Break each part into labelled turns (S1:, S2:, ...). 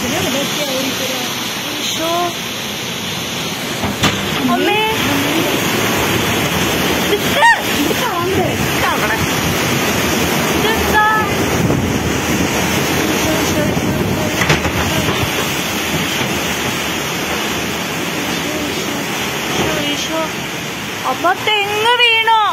S1: ഈശോ. അമ്മേ. നിക്ക്. അവിടെ. ഇതെന്താ? ഈശോ, ഈശോ, ഈശോ, ഈശോ, ഈശോ. അപ്പൊ തെങ്ങ് വീണോ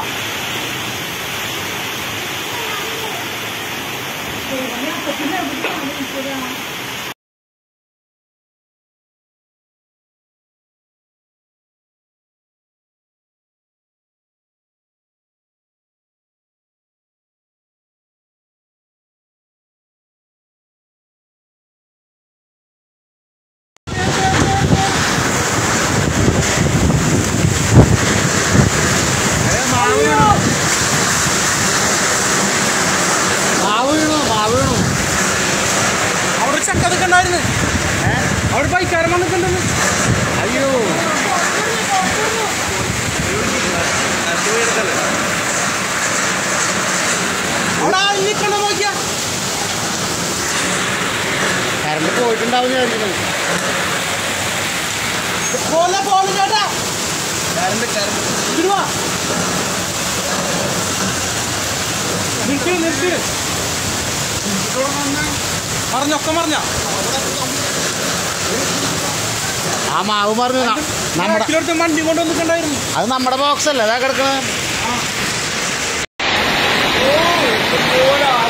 S2: മാവ് വീണു മാവ് വീണു
S3: അവിടെ ചക്ക നിൽക്കണ്ടായിരുന്നു അവിടെ ബൈക്കാരൻ വന്നിട്ടുണ്ടെന്ന്
S2: അയ്യോ
S3: അവിടെ ആരും നിൽക്കണ്ട നോക്കിയാ
S2: കറണ്ട് പോയിട്ടുണ്ടാവും വിചാരിക്കുന്നു
S3: പോലെ പോലെ ചേട്ടാ ഇങ്ങട് വാ. നിർത്തി നിർത്തി പറഞ്ഞൊക്കെ പറഞ്ഞ
S2: ആ മാവ് മറിഞ്ഞു ന- നമ്മുടെ
S3: കിലോടുത്ത് വണ്ടി കൊണ്ട് വന്നിട്ടുണ്ടായിരുന്നു
S2: അത് നമ്മുടെ ബോക്സ് അല്ലേ അതാ കിടക്കണത്
S3: ഓ